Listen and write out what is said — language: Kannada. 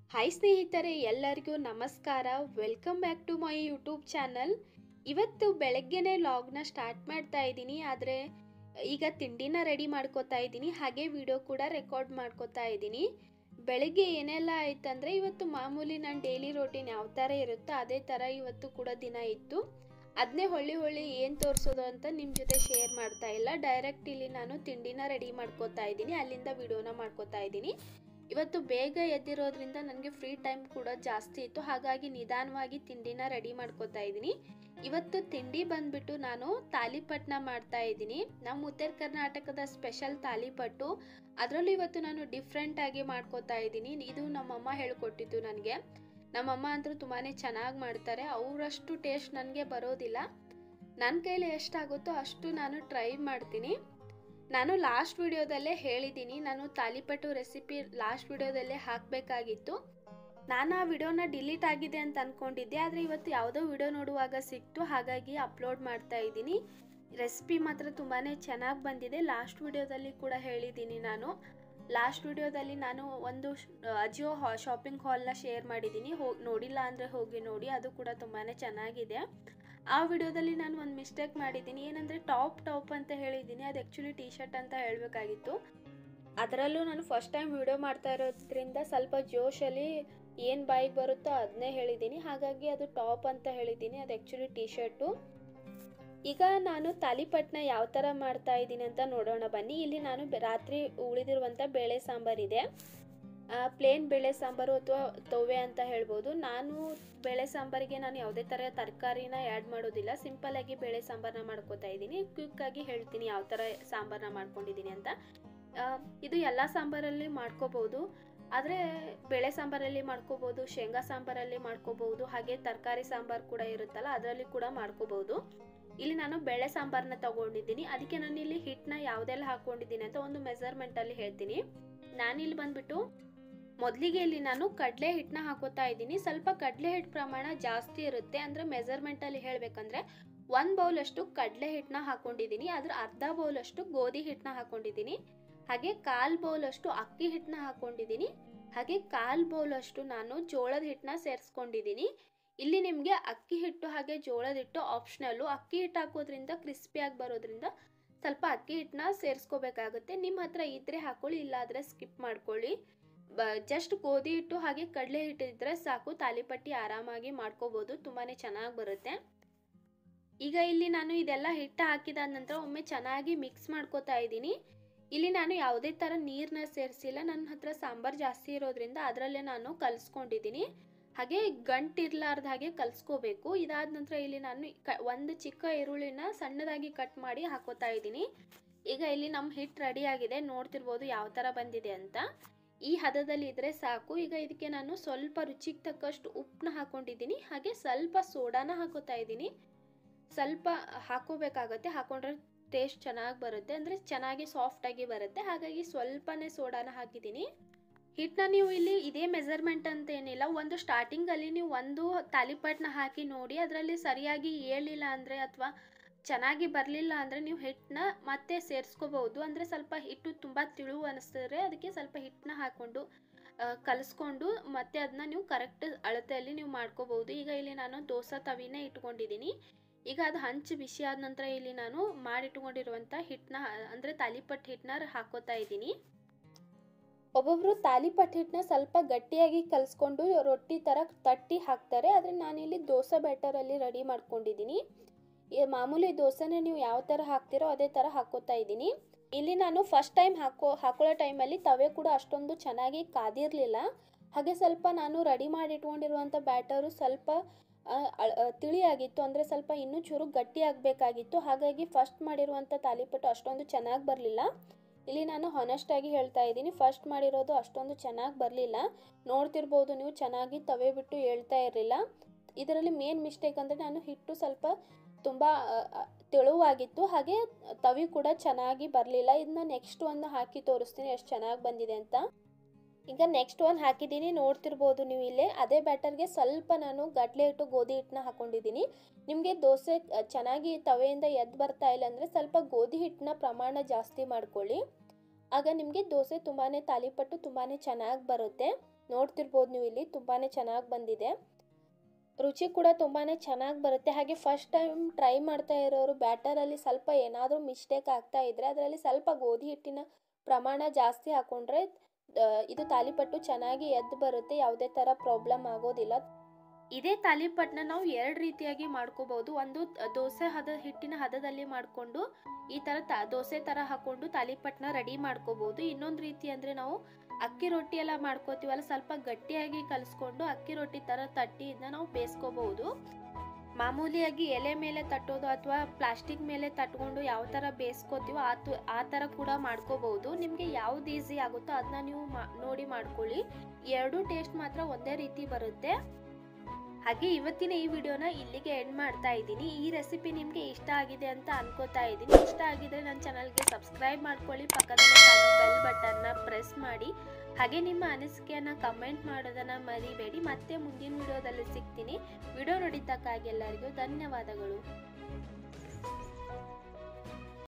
ಹಾಯ್ ಸ್ನೇಹಿತರೆ ಎಲ್ಲರಿಗೂ ನಮಸ್ಕಾರ welcome back to my YouTube channel ಇವತ್ತು ಬೆಳಗ್ಗೆನೆ ಲಾಗ್ನ ಸ್ಟಾರ್ಟ್ ಮಾಡ್ತಾ ಇದ್ದೀನಿ ಆದರೆ ಈಗ ತಿಂಡಿನ ರೆಡಿ ಮಾಡ್ಕೋತಾ ಇದ್ದೀನಿ ಹಾಗೆ ವಿಡಿಯೋ ಕೂಡ ರೆಕಾರ್ಡ್ ಮಾಡ್ಕೋತಾ ಇದ್ದೀನಿ ಬೆಳಗ್ಗೆ ಏನೆಲ್ಲ ಆಯ್ತಂದರೆ ಇವತ್ತು ಮಾಮೂಲಿ ನನ್ನ ಡೈಲಿ ರೋಟೀನ್ ಯಾವ ಥರ ಇರುತ್ತೋ ಅದೇ ಥರ ಇವತ್ತು ಕೂಡ ದಿನ ಇತ್ತು ಅದನ್ನೇ ಹೊಳ್ಳಿ ಹೊಳ್ಳಿ ಏನು ತೋರಿಸೋದು ಅಂತ ನಿಮ್ಮ ಜೊತೆ ಶೇರ್ ಮಾಡ್ತಾ ಇಲ್ಲ ಡೈರೆಕ್ಟ್ ಇಲ್ಲಿ ನಾನು ತಿಂಡಿನ ರೆಡಿ ಮಾಡ್ಕೋತಾ ಇದ್ದೀನಿ ಅಲ್ಲಿಂದ ವಿಡಿಯೋನ ಮಾಡ್ಕೋತಾ ಇದ್ದೀನಿ ಇವತ್ತು ಬೇಗ ಎದ್ದಿರೋದ್ರಿಂದ ನನಗೆ ಫ್ರೀ ಟೈಮ್ ಕೂಡ ಜಾಸ್ತಿ ಇತ್ತು ಹಾಗಾಗಿ ನಿಧಾನವಾಗಿ ತಿಂಡಿನ ರೆಡಿ ಮಾಡ್ಕೋತಾ ಇದ್ದೀನಿ ಇವತ್ತು ತಿಂಡಿ ಬಂದ್ಬಿಟ್ಟು ನಾನು ತಾಲಿಪಟ್ನ ಮಾಡ್ತಾ ಇದ್ದೀನಿ ನಮ್ಮ ಉತ್ತರ ಕರ್ನಾಟಕದ ಸ್ಪೆಷಲ್ ತಾಲಿಪಟ್ಟು ಅದರಲ್ಲೂ ಇವತ್ತು ನಾನು ಡಿಫ್ರೆಂಟ್ ಆಗಿ ಮಾಡ್ಕೋತಾ ಇದ್ದೀನಿ ಇದು ನಮ್ಮಮ್ಮ ಹೇಳ್ಕೊಟ್ಟಿದ್ದು ನನಗೆ ನಮ್ಮಮ್ಮ ಅಂತೂ ತುಂಬಾ ಚೆನ್ನಾಗಿ ಮಾಡ್ತಾರೆ ಅವರಷ್ಟು ಟೇಸ್ಟ್ ನನಗೆ ಬರೋದಿಲ್ಲ ನನ್ನ ಕೈಲಿ ಎಷ್ಟಾಗುತ್ತೋ ಅಷ್ಟು ನಾನು ಟ್ರೈ ಮಾಡ್ತೀನಿ ನಾನು ಲಾಸ್ಟ್ ವಿಡಿಯೋದಲ್ಲೇ ಹೇಳಿದ್ದೀನಿ ನಾನು ತಾಲಿಪಟ್ಟು ರೆಸಿಪಿ ಲಾಸ್ಟ್ ವಿಡಿಯೋದಲ್ಲೇ ಹಾಕಬೇಕಾಗಿತ್ತು ನಾನು ಆ ವಿಡಿಯೋನ ಡಿಲೀಟ್ ಆಗಿದೆ ಅಂತ ಅಂದ್ಕೊಂಡಿದ್ದೆ ಆದರೆ ಇವತ್ತು ಯಾವುದೋ ವಿಡಿಯೋ ನೋಡುವಾಗ ಸಿಕ್ತು ಹಾಗಾಗಿ ಅಪ್ಲೋಡ್ ಮಾಡ್ತಾ ಇದ್ದೀನಿ ರೆಸಿಪಿ ಮಾತ್ರ ತುಂಬಾ ಚೆನ್ನಾಗಿ ಬಂದಿದೆ ಲಾಸ್ಟ್ ವಿಡಿಯೋದಲ್ಲಿ ಕೂಡ ಹೇಳಿದ್ದೀನಿ ನಾನು ಲಾಸ್ಟ್ ವಿಡಿಯೋದಲ್ಲಿ ನಾನು ಒಂದು ಅಜಿಯೋ ಹಾ ಶಾಪಿಂಗ್ ಹಾಲ್ನ ಶೇರ್ ಮಾಡಿದ್ದೀನಿ ಹೋಗಿ ನೋಡಿಲ್ಲ ಅಂದರೆ ಹೋಗಿ ನೋಡಿ ಅದು ಕೂಡ ತುಂಬಾ ಚೆನ್ನಾಗಿದೆ ಆ ವಿಡಿಯೋದಲ್ಲಿ ನಾನು ಒಂದು ಮಿಸ್ಟೇಕ್ ಮಾಡಿದ್ದೀನಿ ಏನಂದರೆ ಟಾಪ್ ಟಾಪ್ ಅಂತ ಹೇಳಿದ್ದೀನಿ ಅದು ಆ್ಯಕ್ಚುಲಿ ಟಿ ಶರ್ಟ್ ಅಂತ ಹೇಳಬೇಕಾಗಿತ್ತು ಅದರಲ್ಲೂ ನಾನು ಫಸ್ಟ್ ಟೈಮ್ ವಿಡಿಯೋ ಮಾಡ್ತಾ ಇರೋದ್ರಿಂದ ಸ್ವಲ್ಪ ಜೋಶಲ್ಲಿ ಏನು ಬಾಯಿಗೆ ಬರುತ್ತೋ ಅದನ್ನೇ ಹೇಳಿದ್ದೀನಿ ಹಾಗಾಗಿ ಅದು ಟಾಪ್ ಅಂತ ಹೇಳಿದ್ದೀನಿ ಅದು ಆ್ಯಕ್ಚುಲಿ ಟಿ ಶರ್ಟು ಈಗ ನಾನು ತಾಲಿಪಟ್ನ ಯಾವ ಥರ ಮಾಡ್ತಾ ಇದ್ದೀನಿ ಅಂತ ನೋಡೋಣ ಬನ್ನಿ ಇಲ್ಲಿ ನಾನು ರಾತ್ರಿ ಉಳಿದಿರುವಂಥ ಬೇಳೆ ಸಾಂಬಾರಿದೆ ಪ್ಲೇನ್ ಬೇಳೆ ಸಾಂಬಾರು ಅಥವಾ ತೊವೆ ಅಂತ ಹೇಳ್ಬೋದು ನಾನು ಬೇಳೆ ಸಾಂಬಾರಿಗೆ ನಾನು ಯಾವುದೇ ಥರ ತರಕಾರಿನ ಆ್ಯಡ್ ಮಾಡೋದಿಲ್ಲ ಸಿಂಪಲ್ಲಾಗಿ ಬೇಳೆ ಸಾಂಬಾರನ್ನ ಮಾಡ್ಕೋತಾ ಇದ್ದೀನಿ ಕ್ವಿಕ್ಕಾಗಿ ಹೇಳ್ತೀನಿ ಯಾವ ಥರ ಸಾಂಬಾರನ್ನ ಮಾಡ್ಕೊಂಡಿದ್ದೀನಿ ಅಂತ ಇದು ಎಲ್ಲ ಸಾಂಬಾರಲ್ಲಿ ಮಾಡ್ಕೋಬೋದು ಆದರೆ ಬೇಳೆ ಸಾಂಬಾರಲ್ಲಿ ಮಾಡ್ಕೋಬೋದು ಶೇಂಗಾ ಸಾಂಬಾರಲ್ಲಿ ಮಾಡ್ಕೋಬೋದು ಹಾಗೆ ತರಕಾರಿ ಸಾಂಬಾರು ಕೂಡ ಇರುತ್ತಲ್ಲ ಅದರಲ್ಲಿ ಕೂಡ ಮಾಡ್ಕೋಬೋದು ಇಲ್ಲಿ ನಾನು ಬೇಳೆ ಸಾಂಬಾರನ್ನ ತಗೊಂಡಿದ್ದೀನಿ ಅದಕ್ಕೆ ನಾನು ಇಲ್ಲಿ ಹಿಟ್ಟನ್ನ ಯಾವುದೆಲ್ಲ ಹಾಕ್ಕೊಂಡಿದ್ದೀನಿ ಅಂತ ಒಂದು ಮೆಸರ್ಮೆಂಟಲ್ಲಿ ಹೇಳ್ತೀನಿ ನಾನಿಲ್ಲಿ ಬಂದ್ಬಿಟ್ಟು ಮೊದಲಿಗೆ ಇಲ್ಲಿ ನಾನು ಕಡಲೆ ಹಿಟ್ಟನ್ನ ಹಾಕೋತಾ ಇದ್ದೀನಿ ಸ್ವಲ್ಪ ಕಡಲೆ ಹಿಟ್ಟು ಪ್ರಮಾಣ ಜಾಸ್ತಿ ಇರುತ್ತೆ ಅಂದರೆ ಮೆಸರ್ಮೆಂಟಲ್ಲಿ ಹೇಳಬೇಕಂದ್ರೆ ಒಂದು ಬೌಲಷ್ಟು ಕಡಲೆ ಹಿಟ್ಟನ್ನ ಹಾಕ್ಕೊಂಡಿದ್ದೀನಿ ಅದ್ರ ಅರ್ಧ ಬೌಲಷ್ಟು ಗೋಧಿ ಹಿಟ್ಟನ್ನ ಹಾಕ್ಕೊಂಡಿದ್ದೀನಿ ಹಾಗೆ ಕಾಲು ಬೌಲಷ್ಟು ಅಕ್ಕಿ ಹಿಟ್ಟನ್ನ ಹಾಕ್ಕೊಂಡಿದ್ದೀನಿ ಹಾಗೆ ಕಾಲು ಬೌಲಷ್ಟು ನಾನು ಜೋಳದ ಹಿಟ್ಟನ್ನ ಸೇರಿಸ್ಕೊಂಡಿದ್ದೀನಿ ಇಲ್ಲಿ ನಿಮಗೆ ಅಕ್ಕಿ ಹಿಟ್ಟು ಹಾಗೆ ಜೋಳದ ಹಿಟ್ಟು ಆಪ್ಷನಲ್ಲು ಅಕ್ಕಿ ಹಿಟ್ಟು ಹಾಕೋದ್ರಿಂದ ಕ್ರಿಸ್ಪಿಯಾಗಿ ಬರೋದ್ರಿಂದ ಸ್ವಲ್ಪ ಅಕ್ಕಿ ಹಿಟ್ಟನ್ನ ಸೇರಿಸ್ಕೋಬೇಕಾಗುತ್ತೆ ನಿಮ್ಮ ಹತ್ರ ಇದ್ದರೆ ಹಾಕೊಳ್ಳಿ ಇಲ್ಲಾದರೆ ಸ್ಕಿಪ್ ಮಾಡ್ಕೊಳ್ಳಿ ಬ ಜಸ್ಟ್ ಗೋಧಿ ಹಿಟ್ಟು ಹಾಗೆ ಕಡಲೆ ಹಿಟ್ಟು ಇದ್ದರೆ ಸಾಕು ತಾಲಿಪಟ್ಟಿ ಆರಾಮಾಗಿ ಮಾಡ್ಕೋಬೋದು ತುಂಬಾ ಚೆನ್ನಾಗಿ ಬರುತ್ತೆ ಈಗ ಇಲ್ಲಿ ನಾನು ಇದೆಲ್ಲ ಹಿಟ್ಟು ಹಾಕಿದಾದ ನಂತರ ಒಮ್ಮೆ ಚೆನ್ನಾಗಿ ಮಿಕ್ಸ್ ಮಾಡ್ಕೋತಾ ಇದ್ದೀನಿ ಇಲ್ಲಿ ನಾನು ಯಾವುದೇ ಥರ ನೀರನ್ನ ಸೇರಿಸಿಲ್ಲ ನನ್ನ ಹತ್ರ ಸಾಂಬಾರು ಜಾಸ್ತಿ ಇರೋದ್ರಿಂದ ಅದರಲ್ಲೇ ನಾನು ಕಲಿಸ್ಕೊಂಡಿದ್ದೀನಿ ಹಾಗೆ ಗಂಟಿರ್ಲಾರ್ದ ಹಾಗೆ ಕಲಿಸ್ಕೋಬೇಕು ಇದಾದ ನಂತರ ಇಲ್ಲಿ ನಾನು ಕ ಒಂದು ಚಿಕ್ಕ ಈರುಳ್ಳಿನ ಸಣ್ಣದಾಗಿ ಕಟ್ ಮಾಡಿ ಹಾಕೋತಾ ಇದ್ದೀನಿ ಈಗ ಇಲ್ಲಿ ನಮ್ಮ ಹಿಟ್ಟು ರೆಡಿ ಆಗಿದೆ ನೋಡ್ತಿರ್ಬೋದು ಯಾವ ಥರ ಬಂದಿದೆ ಅಂತ ಈ ಹದದಲ್ಲಿ ಇದ್ದರೆ ಸಾಕು ಈಗ ಇದಕ್ಕೆ ನಾನು ಸ್ವಲ್ಪ ರುಚಿಗೆ ತಕ್ಕಷ್ಟು ಉಪ್ಪನ್ನ ಹಾಕೊಂಡಿದ್ದೀನಿ ಹಾಗೆ ಸ್ವಲ್ಪ ಸೋಡಾನ ಹಾಕೋತಾ ಇದ್ದೀನಿ ಸ್ವಲ್ಪ ಹಾಕೋಬೇಕಾಗತ್ತೆ ಹಾಕೊಂಡ್ರೆ ಟೇಸ್ಟ್ ಚೆನ್ನಾಗಿ ಬರುತ್ತೆ ಅಂದರೆ ಚೆನ್ನಾಗಿ ಸಾಫ್ಟಾಗಿ ಬರುತ್ತೆ ಹಾಗಾಗಿ ಸ್ವಲ್ಪನೇ ಸೋಡಾನ ಹಾಕಿದ್ದೀನಿ ಹಿಟ್ಟನ್ನ ನೀವು ಇಲ್ಲಿ ಇದೇ ಮೆಸರ್ಮೆಂಟ್ ಅಂತ ಏನಿಲ್ಲ ಒಂದು ಸ್ಟಾರ್ಟಿಂಗಲ್ಲಿ ನೀವು ಒಂದು ತಾಲಿಪಟ್ನ ಹಾಕಿ ನೋಡಿ ಅದರಲ್ಲಿ ಸರಿಯಾಗಿ ಏಳಿಲ್ಲ ಅಂದರೆ ಅಥವಾ ಚೆನ್ನಾಗಿ ಬರಲಿಲ್ಲ ಅಂದರೆ ನೀವು ಹಿಟ್ಟನ್ನ ಮತ್ತೆ ಸೇರಿಸ್ಕೋಬಹುದು ಅಂದರೆ ಸ್ವಲ್ಪ ಹಿಟ್ಟು ತುಂಬ ತಿಳು ಅನಿಸಿದ್ರೆ ಅದಕ್ಕೆ ಸ್ವಲ್ಪ ಹಿಟ್ಟನ್ನ ಹಾಕ್ಕೊಂಡು ಕಲಿಸ್ಕೊಂಡು ಮತ್ತೆ ಅದನ್ನ ನೀವು ಕರೆಕ್ಟ್ ಅಳತೆಯಲ್ಲಿ ನೀವು ಮಾಡ್ಕೋಬಹುದು ಈಗ ಇಲ್ಲಿ ನಾನು ದೋಸೆ ತವಿನೇ ಇಟ್ಕೊಂಡಿದ್ದೀನಿ ಈಗ ಅದು ಹಂಚು ಬಿಸಿ ಆದ ನಂತರ ಇಲ್ಲಿ ನಾನು ಮಾಡಿಟ್ಕೊಂಡಿರುವಂಥ ಹಿಟ್ಟನ್ನ ಅಂದರೆ ತಾಲಿಪಟ್ಟು ಹಿಟ್ಟನ್ನ ಹಾಕೋತಾ ಇದ್ದೀನಿ ಒಬ್ಬೊಬ್ಬರು ತಾಲಿಪಟ್ಟು ಹಿಟ್ಟನ್ನ ಸ್ವಲ್ಪ ಗಟ್ಟಿಯಾಗಿ ಕಲಿಸ್ಕೊಂಡು ರೊಟ್ಟಿ ಥರ ತಟ್ಟಿ ಹಾಕ್ತಾರೆ ಆದರೆ ನಾನಿಲ್ಲಿ ದೋಸೆ ಬ್ಯಾಟರಲ್ಲಿ ರೆಡಿ ಮಾಡ್ಕೊಂಡಿದ್ದೀನಿ ಮಾಮೂಲಿ ದೋಸೆನೇ ನೀವು ಯಾವ ಥರ ಹಾಕ್ತಿರೋ ಅದೇ ಥರ ಹಾಕೋತಾ ಇದ್ದೀನಿ ಇಲ್ಲಿ ನಾನು ಫಸ್ಟ್ ಟೈಮ್ ಹಾಕೋ ಹಾಕೊಳ್ಳೋ ಟೈಮಲ್ಲಿ ತವೆ ಕೂಡ ಅಷ್ಟೊಂದು ಚೆನ್ನಾಗಿ ಕಾದಿರಲಿಲ್ಲ ಹಾಗೆ ಸ್ವಲ್ಪ ನಾನು ರೆಡಿ ಮಾಡಿ ಇಟ್ಕೊಂಡಿರುವಂಥ ಬ್ಯಾಟರು ಸ್ವಲ್ಪ ತಿಳಿಯಾಗಿತ್ತು ಅಂದರೆ ಸ್ವಲ್ಪ ಇನ್ನೂ ಚೂರು ಗಟ್ಟಿ ಆಗಬೇಕಾಗಿತ್ತು ಹಾಗಾಗಿ ಫಸ್ಟ್ ಮಾಡಿರುವಂಥ ತಾಲಿಪಟ್ಟು ಅಷ್ಟೊಂದು ಚೆನ್ನಾಗಿ ಬರಲಿಲ್ಲ ಇಲ್ಲಿ ನಾನು ಹಾನೆಸ್ಟಾಗಿ ಹೇಳ್ತಾ ಇದ್ದೀನಿ ಫಸ್ಟ್ ಮಾಡಿರೋದು ಅಷ್ಟೊಂದು ಚೆನ್ನಾಗಿ ಬರಲಿಲ್ಲ ನೋಡ್ತಿರ್ಬೋದು ನೀವು ಚೆನ್ನಾಗಿ ತವೆ ಬಿಟ್ಟು ಹೇಳ್ತಾ ಇರಲಿಲ್ಲ ಇದರಲ್ಲಿ ಮೇನ್ ಮಿಸ್ಟೇಕ್ ಅಂದರೆ ನಾನು ಹಿಟ್ಟು ಸ್ವಲ್ಪ ತುಂಬ ತೆಳುವಾಗಿತ್ತು ಹಾಗೆ ತವಿ ಕೂಡ ಚೆನ್ನಾಗಿ ಬರಲಿಲ್ಲ ಇದನ್ನ ನೆಕ್ಸ್ಟ್ ಒಂದು ಹಾಕಿ ತೋರಿಸ್ತೀನಿ ಎಷ್ಟು ಚೆನ್ನಾಗಿ ಬಂದಿದೆ ಅಂತ ಈಗ ನೆಕ್ಸ್ಟ್ ಒಂದು ಹಾಕಿದ್ದೀನಿ ನೋಡ್ತಿರ್ಬೋದು ನೀವು ಇಲ್ಲೇ ಅದೇ ಬ್ಯಾಟರ್ಗೆ ಸ್ವಲ್ಪ ನಾನು ಗಡ್ಲೆ ಹಿಟ್ಟು ಗೋಧಿ ಹಿಟ್ಟನ್ನ ಹಾಕೊಂಡಿದ್ದೀನಿ ನಿಮಗೆ ದೋಸೆ ಚೆನ್ನಾಗಿ ತವೆಯಿಂದ ಎದ್ದು ಬರ್ತಾ ಇಲ್ಲ ಅಂದರೆ ಸ್ವಲ್ಪ ಗೋಧಿ ಹಿಟ್ಟನ್ನ ಪ್ರಮಾಣ ಜಾಸ್ತಿ ಮಾಡ್ಕೊಳ್ಳಿ ಆಗ ನಿಮಗೆ ದೋಸೆ ತುಂಬಾ ತಾಲಿಪಟ್ಟು ತುಂಬಾ ಚೆನ್ನಾಗಿ ಬರುತ್ತೆ ನೋಡ್ತಿರ್ಬೋದು ನೀವು ಇಲ್ಲಿ ತುಂಬಾ ಚೆನ್ನಾಗಿ ಬಂದಿದೆ ರುಚಿ ಕೂಡ ತುಂಬಾ ಚೆನ್ನಾಗಿ ಬರುತ್ತೆ ಹಾಗೆ ಫಸ್ಟ್ ಟೈಮ್ ಟ್ರೈ ಮಾಡ್ತಾ ಇರೋರು ಬ್ಯಾಟರಲ್ಲಿ ಸ್ವಲ್ಪ ಏನಾದರೂ ಮಿಸ್ಟೇಕ್ ಆಗ್ತಾ ಇದ್ದರೆ ಅದರಲ್ಲಿ ಸ್ವಲ್ಪ ಗೋಧಿ ಹಿಟ್ಟಿನ ಪ್ರಮಾಣ ಜಾಸ್ತಿ ಹಾಕ್ಕೊಂಡ್ರೆ ಇದು ತಾಲಿಪಟ್ಟು ಚೆನ್ನಾಗಿ ಎದ್ದು ಬರುತ್ತೆ ಯಾವುದೇ ಥರ ಪ್ರಾಬ್ಲಮ್ ಆಗೋದಿಲ್ಲ ಇದೇ ತಾಲಿಪಟ್ಟನ್ನ ನಾವು ಎರಡು ರೀತಿಯಾಗಿ ಮಾಡ್ಕೋಬಹುದು ಒಂದು ದೋಸೆ ಹದ ಹಿಟ್ಟಿನ ಹದದಲ್ಲಿ ಮಾಡಿಕೊಂಡು ಈ ಥರ ತ ದೋಸೆ ಥರ ಹಾಕೊಂಡು ತಾಲಿಪಟ್ಟನ್ನ ರೆಡಿ ಮಾಡ್ಕೋಬಹುದು ಇನ್ನೊಂದು ರೀತಿ ಅಂದರೆ ನಾವು ಅಕ್ಕಿ ರೊಟ್ಟಿ ಎಲ್ಲ ಮಾಡ್ಕೋತೀವಲ್ಲ ಸ್ವಲ್ಪ ಗಟ್ಟಿಯಾಗಿ ಕಲಿಸ್ಕೊಂಡು ಅಕ್ಕಿ ರೊಟ್ಟಿ ಥರ ತಟ್ಟಿ ಇದನ್ನ ನಾವು ಬೇಯಿಸ್ಕೋಬಹುದು ಮಾಮೂಲಿಯಾಗಿ ಎಲೆ ಮೇಲೆ ತಟ್ಟೋದು ಅಥವಾ ಪ್ಲಾಸ್ಟಿಕ್ ಮೇಲೆ ತಟ್ಕೊಂಡು ಯಾವ ಥರ ಬೇಯಿಸ್ಕೋತೀವೋ ಆ ತು ಆ ಥರ ಕೂಡ ಮಾಡ್ಕೋಬಹುದು ನಿಮಗೆ ಯಾವ್ದು ಈಸಿ ಆಗುತ್ತೋ ಅದನ್ನ ನೀವು ನೋಡಿ ಮಾಡ್ಕೊಳ್ಳಿ ಎರಡೂ ಟೇಸ್ಟ್ ಮಾತ್ರ ಒಂದೇ ರೀತಿ ಬರುತ್ತೆ ಹಾಗೆ ಇವತ್ತಿನ ಈ ವಿಡಿಯೋನ ಇಲ್ಲಿಗೆ ಎಂಡ್ ಮಾಡ್ತಾ ಇದ್ದೀನಿ ಈ ರೆಸಿಪಿ ನಿಮಗೆ ಇಷ್ಟ ಆಗಿದೆ ಅಂತ ಅನ್ಕೋತಾ ಇದ್ದೀನಿ ಇಷ್ಟ ಆಗಿದ್ರೆ ನನ್ನ ಚಾನಲ್ಗೆ ಸಬ್ಸ್ಕ್ರೈಬ್ ಮಾಡ್ಕೊಳ್ಳಿ ಪಕ್ಕದಲ್ಲಿ ಕಾಣೋ ಬೆಲ್ ಬಟನ್ನ ಪ್ರೆಸ್ ಮಾಡಿ ಹಾಗೆ ನಿಮ್ಮ ಅನಿಸಿಕೆಯನ್ನು ಕಮೆಂಟ್ ಮಾಡೋದನ್ನು ಮರಿಬೇಡಿ ಮತ್ತೆ ಮುಂದಿನ ವಿಡಿಯೋದಲ್ಲಿ ಸಿಗ್ತೀನಿ ವಿಡಿಯೋ ನೋಡಿದ್ದಕ್ಕಾಗಿ ಎಲ್ಲರಿಗೂ ಧನ್ಯವಾದಗಳು